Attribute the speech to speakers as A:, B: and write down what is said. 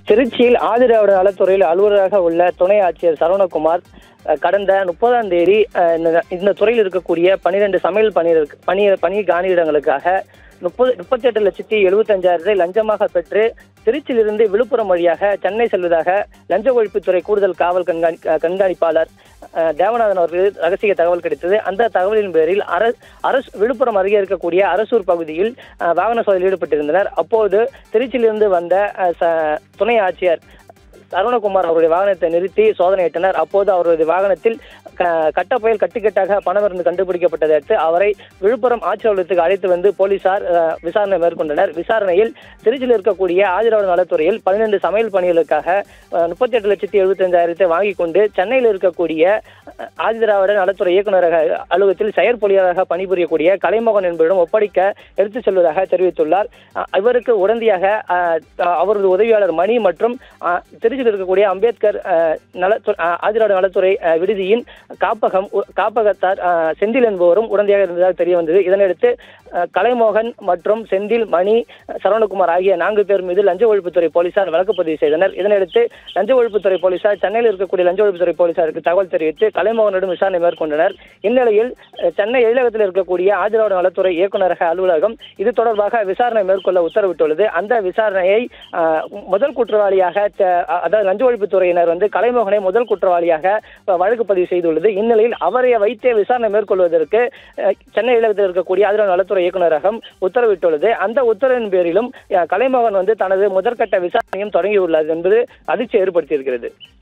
A: திருச்சியில் ஆதிராவிட நலத்துறையில் அலுவலராக உள்ள துணை ஆட்சியர் சரவணகுமார் அஹ், கடந்த முப்பதாம் தேதி அஹ், இந்த- இந்த துறையில் இருக்கக்கூடிய பனிரெண்டு சமையல் பணியிடருக்கு பணி பணி காணியிடங்களுக்காக முப்பது முப்பத்தெட்டு லட்சத்தி எழுபத்தஞ்சாயிரத்தை லஞ்சமாக பெற்று திருச்சியிலிருந்து விழுப்புரம் வழியாக சென்னை செல்வதாக லஞ்ச ஒழிப்புத்துறை கூடுதல் காவல் கண்காணி அஹ், கண்காணிப்பாளர் அஹ், தேவநாதன் அவர்களுக்கு ரகசிய தகவல் கிடைத்தது அந்த தகவலின் பேரில் அரசு அரசு விழுப்புரம் அருகே இருக்கக்கூடிய அரசூர் பகுதியில் அஹ், வாகன சோதனையில் ஈடுபட்டிருந்தனர் அப்போது திருச்சியிலிருந்து வந்த அஹ், ச- துணை ஆட்சியர் சரவணகுமார் அவருடைய வாகனத்தை நிறுத்தி சோதனையிட்டனர் அப்போது அவரது வாகனத்தில் க- கட்டப்பயல் கட்டுக்கட்டாக பணம் இருந்து கண்டுபிடிக்கப்பட்டதை அடுத்து அவரை விழுப்புரம் ஆட்சியர் அலுவலகத்துக்கு அழைத்து வந்து போலீசார் அஹ், விசாரணை மேற்கொண்டனர் விசாரணையில் திருச்சியில் இருக்கக்கூடிய ஆதிராவிட நலத்துறையில் பன்னிரண்டு சமையல் பணிகளுக்காக முப்பத்தி எட்டு லட்சத்தி எழுபத்தஞ்சாயிரத்தை வாங்கிக் கொண்டு சென்னையில் இருக்கக்கூடிய அஹ், ஆதிதிராவிட நலத்துறை இயக்குநரக அலுவலகத்தில் செயற்பொழியாளராக பணிபுரியக்கூடிய கலைமோகன் என்பவரிடம் ஒப்படைக்க எடுத்துச் செல்வதாக தெரிவித்துள்ளார் அஹ், இவருக்கு உடனடியாக அஹ், அவரது உதவியாளர் மணி மற்றும் அஹ், திருச்சியில் இருக்கக்கூடிய அம்பேத்கர் அஹ், நலத்து அஹ், ஆதிராவிட நலத்துறை அஹ், விடுதியின் காப்பகம் உ- காப்பகத்தார் அஹ், செந்தில் என்பவரும் உடனடியாக இருந்ததாக தெரிய வந்தது இதனையடுத்து அஹ், கலைமோகன் மற்றும் செந்தில் மணி சரவணகுமார் ஆகிய நான்கு பேர் மீது லஞ்ச ஒழிப்புத்துறை போலீசார் வழக்கு பதிவு செய்தனர் இதனையடுத்து லஞ்ச ஒழிப்புத்துறை போலீசார் சென்னையில் இருக்கக்கூடிய லஞ்ச ஒழிப்புத்துறை போலீசாருக்கு தகவல் தெரிவித்து கலைமோகனிடம் விசாரணை மேற்கொண்டனர் இந்நிலையில் அஹ், சென்னை எழிலகத்தில் இருக்கக்கூடிய ஆதிராவிட நலத்துறை இயக்குநரக அலுவலகம் இது தொடர்பாக விசாரணை மேற்கொள்ள உத்தரவிட்டுள்ளது அந்த விசாரணையை அஹ், முதல் குற்றவாளியாக ச- அதாவது லஞ்ச ஒழிப்புத்துறையினர் வந்து கலைமோகனை முதல் குற்றவாளியாக அஹ், வழக்கு பதிவு செய்துள்ளது இந்நிலையில் அவரை வைத்தே விசாரணை மேற்கொள்வதற்கு அஹ், சென்னை எழிலகத்தில் இருக்கக்கூடிய ஆதிராவிட நலத்துறை இயக்குநரகம் உத்தரவிட்டுள்ளது அந்த உத்தரவின் பேரிலும் அஹ், கலைமோகன் வந்து தனது முதற்கட்ட விசாரணையும் தொடங்கியுள்ளது என்பது அதிர்ச்சி ஏற்படுத்தியிருக்கிறது